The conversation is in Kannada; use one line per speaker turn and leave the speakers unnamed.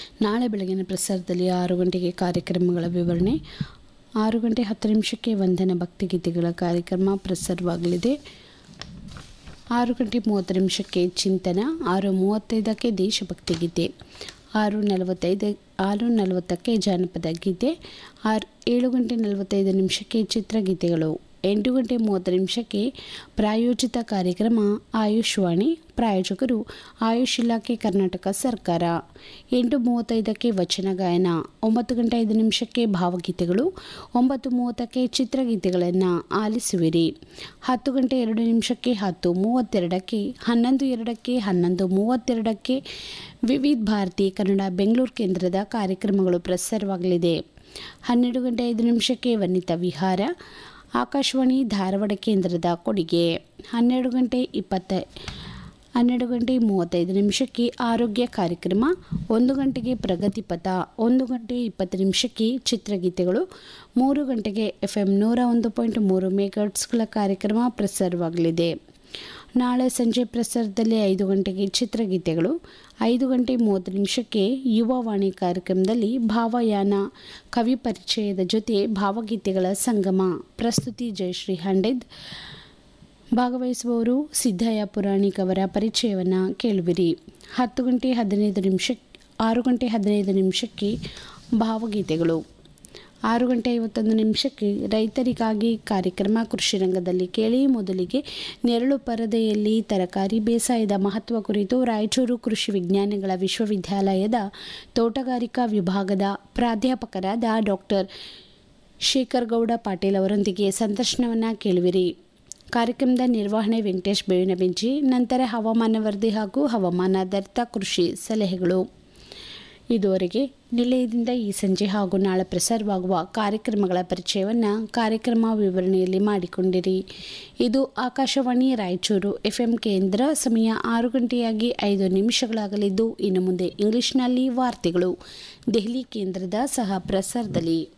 ನಾಳೆ ಬೆಳಗಿನ ಪ್ರಸಾರದಲ್ಲಿ ಆರು ಗಂಟೆಗೆ ಕಾರ್ಯಕ್ರಮಗಳ ವಿವರಣೆ ಆರು ಗಂಟೆ ಹತ್ತು ನಿಮಿಷಕ್ಕೆ ವಂದನ ಭಕ್ತಿಗೀತೆಗಳ ಕಾರ್ಯಕ್ರಮ ಪ್ರಸಾರವಾಗಲಿದೆ ಆರು ಗಂಟೆ ಮೂವತ್ತು ನಿಮಿಷಕ್ಕೆ ಚಿಂತನ ಆರು ಮೂವತ್ತೈದಕ್ಕೆ ದೇಶಭಕ್ತಿ ಗೀತೆ ಆರು ನಲವತ್ತೈದು ಆರು ನಲವತ್ತಕ್ಕೆ ಜಾನಪದ ಗೀತೆ ಆರು ಏಳು ಗಂಟೆ ನಲವತ್ತೈದು ನಿಮಿಷಕ್ಕೆ ಚಿತ್ರಗೀತೆಗಳು ಎಂಟು ಗಂಟೆ ಮೂವತ್ತು ನಿಮಿಷಕ್ಕೆ ಪ್ರಾಯೋಜಿತ ಕಾರ್ಯಕ್ರಮ ಆಯುಷ್ವಾಣಿ ಪ್ರಾಯೋಜಕರು ಆಯುಷ್ ಇಲಾಖೆ ಕರ್ನಾಟಕ ಸರ್ಕಾರ ಎಂಟು ಮೂವತ್ತೈದಕ್ಕೆ ವಚನ ಗಾಯನ ಒಂಬತ್ತು ಗಂಟೆ ಐದು ನಿಮಿಷಕ್ಕೆ ಭಾವಗೀತೆಗಳು ಒಂಬತ್ತು ಮೂವತ್ತಕ್ಕೆ ಚಿತ್ರಗೀತೆಗಳನ್ನು ಆಲಿಸುವಿರಿ ಹತ್ತು ಗಂಟೆ ಎರಡು ನಿಮಿಷಕ್ಕೆ ಹತ್ತು ಮೂವತ್ತೆರಡಕ್ಕೆ ಹನ್ನೊಂದು ಎರಡಕ್ಕೆ ಹನ್ನೊಂದು ಮೂವತ್ತೆರಡಕ್ಕೆ ವಿವಿಧ ಭಾರತಿ ಕನ್ನಡ ಬೆಂಗಳೂರು ಕೇಂದ್ರದ ಕಾರ್ಯಕ್ರಮಗಳು ಪ್ರಸಾರವಾಗಲಿದೆ ಹನ್ನೆರಡು ಗಂಟೆ ಐದು ನಿಮಿಷಕ್ಕೆ ವನಿತಾ ವಿಹಾರ ಆಕಾಶವಾಣಿ ಧಾರವಾಡ ಕೇಂದ್ರದ ಕೊಡುಗೆ ಹನ್ನೆರಡು ಗಂಟೆ ಇಪ್ಪತ್ತ ಹನ್ನೆರಡು ಗಂಟೆ ಮೂವತ್ತೈದು ನಿಮಿಷಕ್ಕೆ ಆರೋಗ್ಯ ಕಾರ್ಯಕ್ರಮ ಒಂದು ಗಂಟೆಗೆ ಪ್ರಗತಿ ಪಥ ಒಂದು ಗಂಟೆ ಇಪ್ಪತ್ತು ನಿಮಿಷಕ್ಕೆ ಚಿತ್ರಗೀತೆಗಳು ಮೂರು ಗಂಟೆಗೆ ಎಫ್ ಎಂ ನೂರ ಒಂದು ಪಾಯಿಂಟ್ ಮೂರು ಮೆಗಾಟ್ಸ್ಗಳ ಕಾರ್ಯಕ್ರಮ ಪ್ರಸಾರವಾಗಲಿದೆ ನಾಳೆ ಸಂಜೆ ಪ್ರಸಾರದಲ್ಲಿ ಐದು ಗಂಟೆಗೆ ಚಿತ್ರಗೀತೆಗಳು ಐದು ಗಂಟೆ ಮೂವತ್ತು ನಿಮಿಷಕ್ಕೆ ಯುವವಾಣಿ ಕಾರ್ಯಕ್ರಮದಲ್ಲಿ ಭಾವಯಾನ ಕವಿ ಪರಿಚಯದ ಜೊತೆ ಭಾವಗೀತೆಗಳ ಸಂಗಮ ಪ್ರಸ್ತುತಿ ಜಯಶ್ರೀ ಹಂಡೆದ್ ಭಾಗವಹಿಸುವವರು ಸಿದ್ದಯ್ಯ ಪುರಾಣಿಕ್ ಅವರ ಪರಿಚಯವನ್ನು ಕೇಳುವಿರಿ ಹತ್ತು ಗಂಟೆ ಹದಿನೈದು ನಿಮಿಷ ಆರು ಗಂಟೆ ಹದಿನೈದು ನಿಮಿಷಕ್ಕೆ ಭಾವಗೀತೆಗಳು ಆರು ಗಂಟೆ ಐವತ್ತೊಂದು ನಿಮಿಷಕ್ಕೆ ರೈತರಿಗಾಗಿ ಕಾರ್ಯಕ್ರಮ ಕೃಷಿ ರಂಗದಲ್ಲಿ ಕೇಳಿ ಮೊದಲಿಗೆ ನೆರಳು ಪರದೆಯಲ್ಲಿ ತರಕಾರಿ ಬೇಸಾಯದ ಮಹತ್ವ ಕುರಿತು ರಾಯಚೂರು ಕೃಷಿ ವಿಜ್ಞಾನಗಳ ವಿಶ್ವವಿದ್ಯಾಲಯದ ತೋಟಗಾರಿಕಾ ವಿಭಾಗದ ಪ್ರಾಧ್ಯಾಪಕರಾದ ಡಾಕ್ಟರ್ ಶೇಖರ್ ಗೌಡ ಪಾಟೀಲ್ ಅವರೊಂದಿಗೆ ಸಂದರ್ಶನವನ್ನು ಕೇಳುವಿರಿ ಕಾರ್ಯಕ್ರಮದ ನಿರ್ವಹಣೆ ವೆಂಕಟೇಶ್ ಬೇವಿನ ಬೆಂಚಿ ನಂತರ ಹವಾಮಾನ ವರದಿ ಹಾಗೂ ಹವಾಮಾನಾಧಾರಿತ ಕೃಷಿ ಸಲಹೆಗಳು ಇದುವರೆಗೆ ನಿಲಯದಿಂದ ಈ ಸಂಜೆ ಹಾಗೂ ನಾಳೆ ಪ್ರಸಾರವಾಗುವ ಕಾರ್ಯಕ್ರಮಗಳ ಪರಿಚಯವನ್ನು ಕಾರ್ಯಕ್ರಮ ವಿವರಣೆಯಲ್ಲಿ ಮಾಡಿಕೊಂಡಿರಿ ಇದು ಆಕಾಶವಾಣಿ ರಾಯಚೂರು ಎಫ್ ಎಂ ಕೇಂದ್ರ ಸಮಯ ಆರು ಗಂಟೆಯಾಗಿ ಐದು ನಿಮಿಷಗಳಾಗಲಿದ್ದು ಇನ್ನು ಮುಂದೆ ಇಂಗ್ಲಿಷ್ನಲ್ಲಿ ವಾರ್ತೆಗಳು ದೆಹಲಿ ಕೇಂದ್ರದ ಸಹ ಪ್ರಸಾರದಲ್ಲಿ